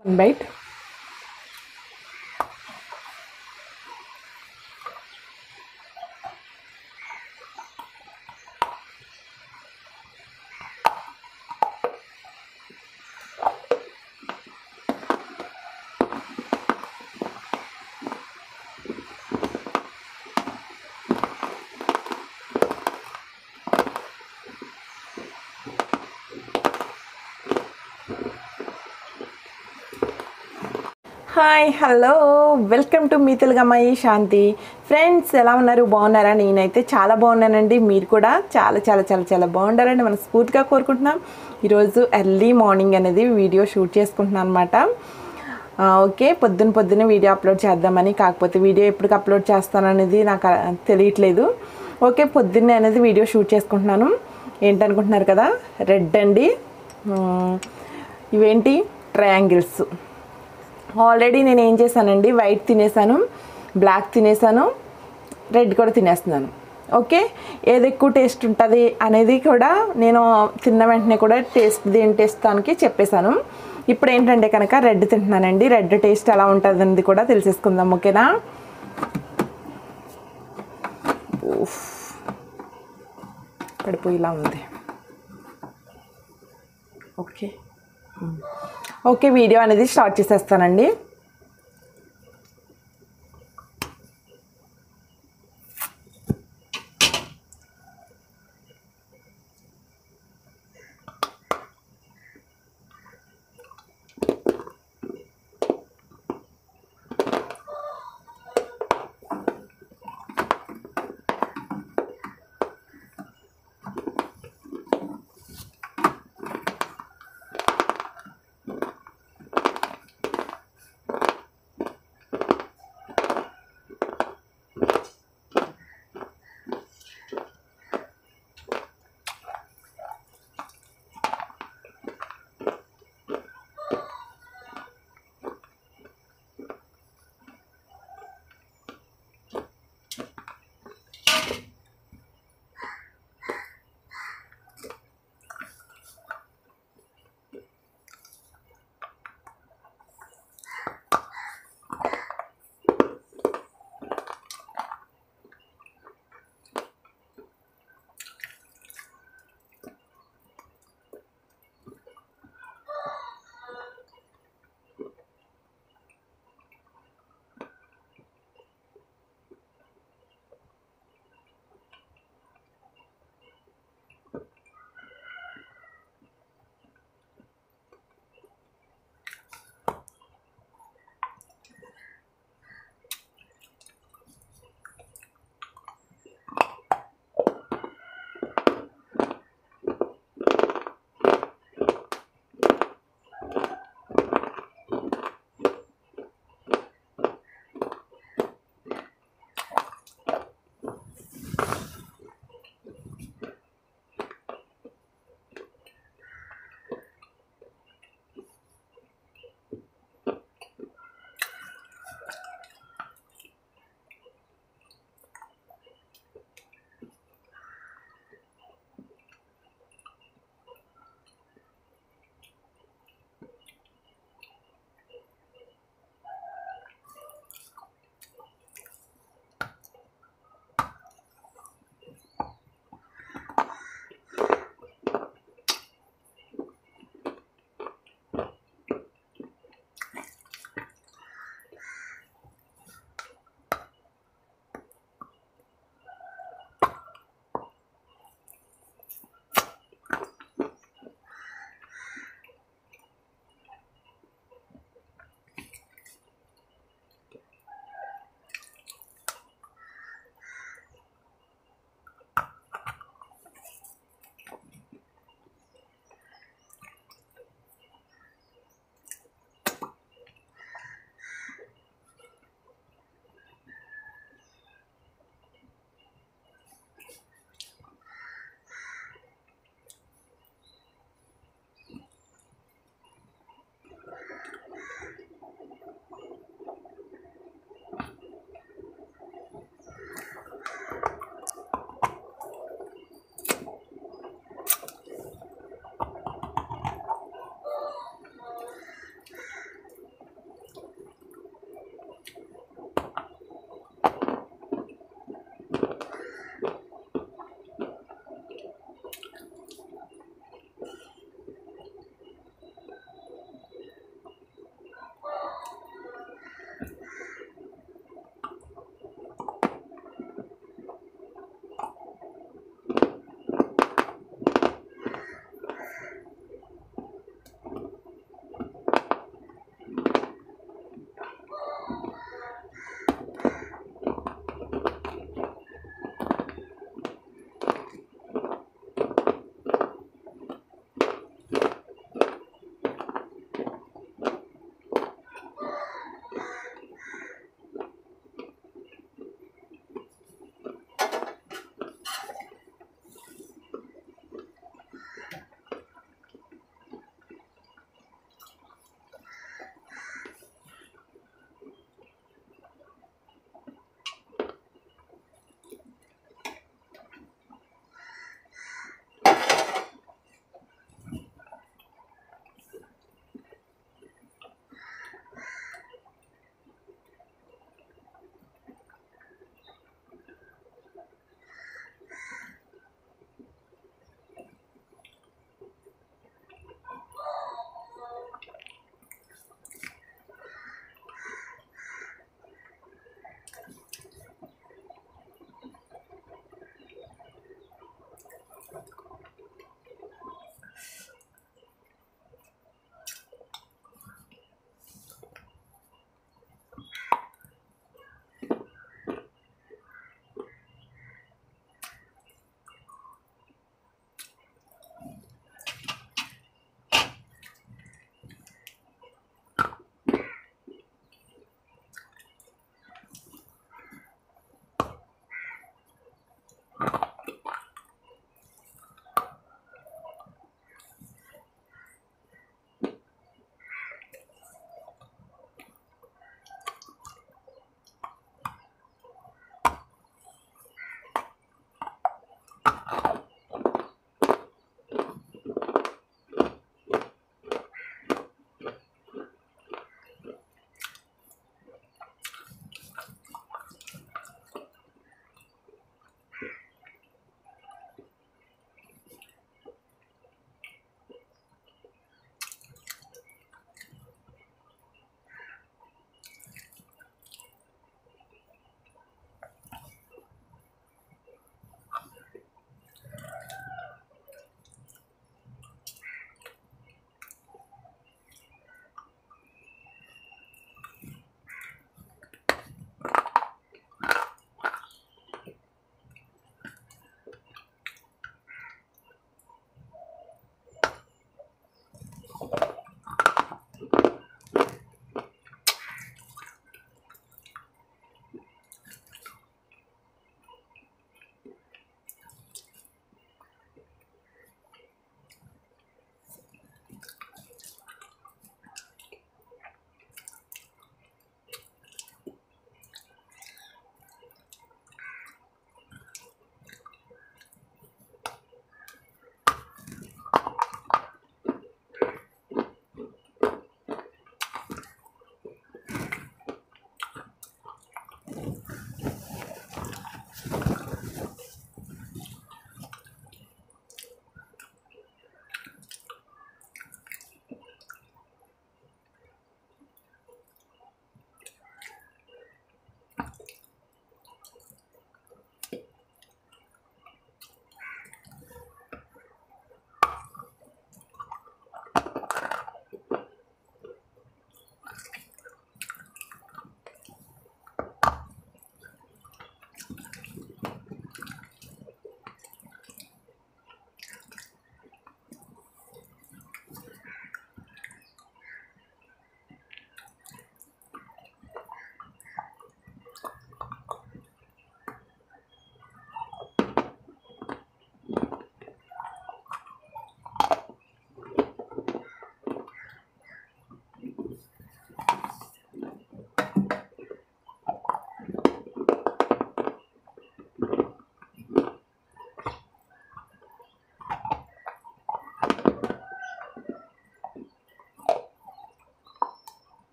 One bite hi hello welcome to మీ తెలుగమ్మాయి Shanti friends ఎలా ఉన్నారు బాగున్నారా నేనైతే చాలా బాగున్నానండి మీరు కూడా చాలా చాలా చాలా చాలా బాగుండాలని మనం స్ఫూర్తిగా కోరుకుంటున్నాం ఈరోజు ఎర్లీ మార్నింగ్ అనేది వీడియో షూట్ చేసుకుంటున్నాను అనమాట ఓకే పొద్దున పొద్దున్న వీడియో అప్లోడ్ చేద్దామని కాకపోతే వీడియో ఎప్పటికి అప్లోడ్ చేస్తాననేది నాకు ఆ, తెలియట్లేదు ఓకే పొద్దున్నే అనేది వీడియో షూట్ చేసుకుంటున్నాను ఏంటనుకుంటున్నారు కదా రెడ్ అండి ఉమ్, ఇవేంటి ట్రయాంగిల్స్ ఆల్రెడీ నేను ఏం చేశానండి వైట్ తినేసాను బ్లాక్ తినేసాను రెడ్ కూడా తినేస్తున్నాను ఓకే ఏది ఎక్కువ టేస్ట్ ఉంటుంది అనేది కూడా నేను తిన్న వెంటనే కూడా టేస్ట్ దేని టేస్ట్ దానికి చెప్పేశాను ఇప్పుడు ఏంటంటే కనుక రెడ్ తింటున్నానండి రెడ్ టేస్ట్ ఎలా ఉంటుంది అనేది కూడా తెలిసేసుకుందాం ఓకేనా ఉఫ్. పడిపోయేలా ఉంది ఓకే ఓకే వీడియో అనేది స్టార్ట్ చేసేస్తానండి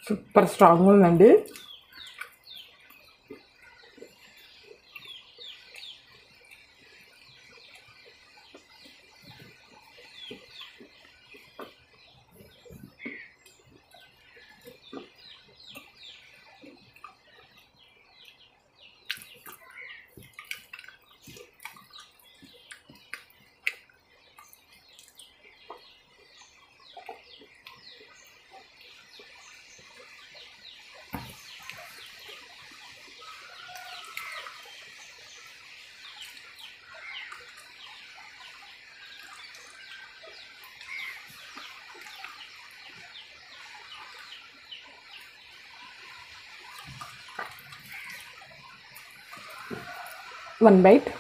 సూపర్ స్ట్రాంగ్ ఉందండి వన్ బైట్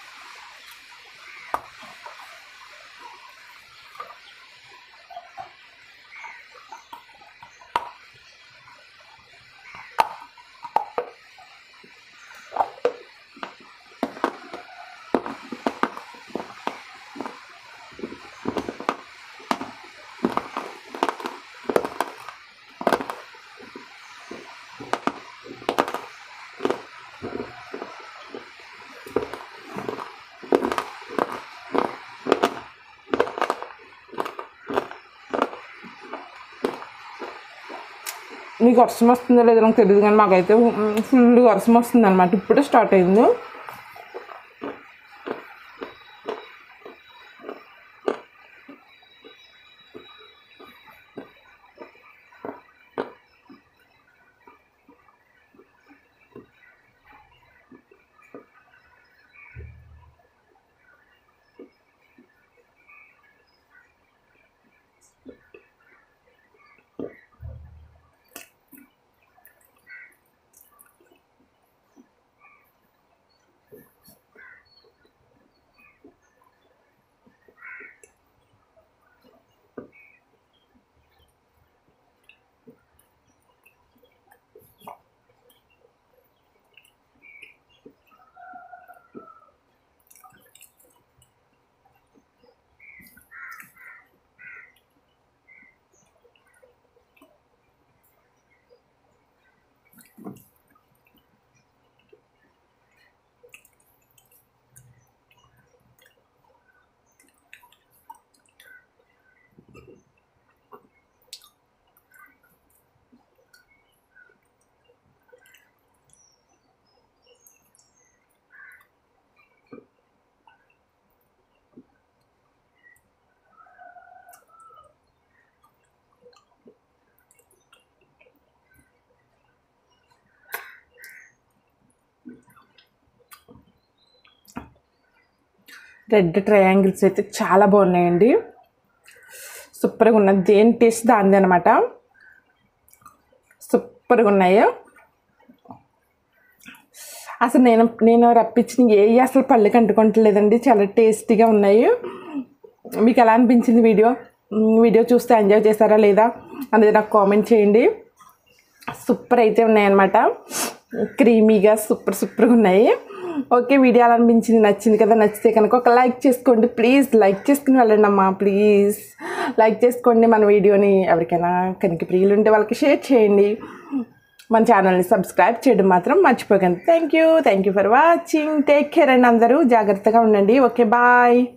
మీకు వర్షం వస్తుందో లేదో నాకు తెలియదు కానీ మాకైతే ఫుల్ వర్షం వస్తుంది అనమాట ఇప్పుడే స్టార్ట్ అయింది రెడ్ ట్రయాంగిల్స్ అయితే చాలా బాగున్నాయండి సూపర్గా ఉన్నది దేని టేస్ట్ దాంది అనమాట సూపర్గా ఉన్నాయి అసలు నేను నేను రప్పించిన ఏ అసలు పళ్ళకి అంటుకుంటలేదండి చాలా టేస్టీగా ఉన్నాయి మీకు ఎలా అనిపించింది వీడియో మ్, వీడియో చూస్తే ఎంజాయ్ చేశారా లేదా అనేది నాకు కామెంట్ చేయండి సూపర్ అయితే ఉన్నాయన్నమాట క్రీమీగా సూపర్ సూపర్గా ఉన్నాయి ఓకే వీడియో ఎలా అనిపించింది నచ్చింది కదా నచ్చితే కనుక ఒక లైక్ చేసుకోండి ప్లీజ్ లైక్ చేసుకుని వెళ్ళండి అమ్మా ప్లీజ్ లైక్ చేసుకోండి మన వీడియోని ఎవరికైనా కనుక ప్రియులు ఉంటే వాళ్ళకి షేర్ చేయండి మన ఛానల్ని సబ్స్క్రైబ్ చేయడం మాత్రం మర్చిపోకండి thank you thank you for watching take care అండి అందరూ జాగ్రత్తగా ఉండండి ఓకే బాయ్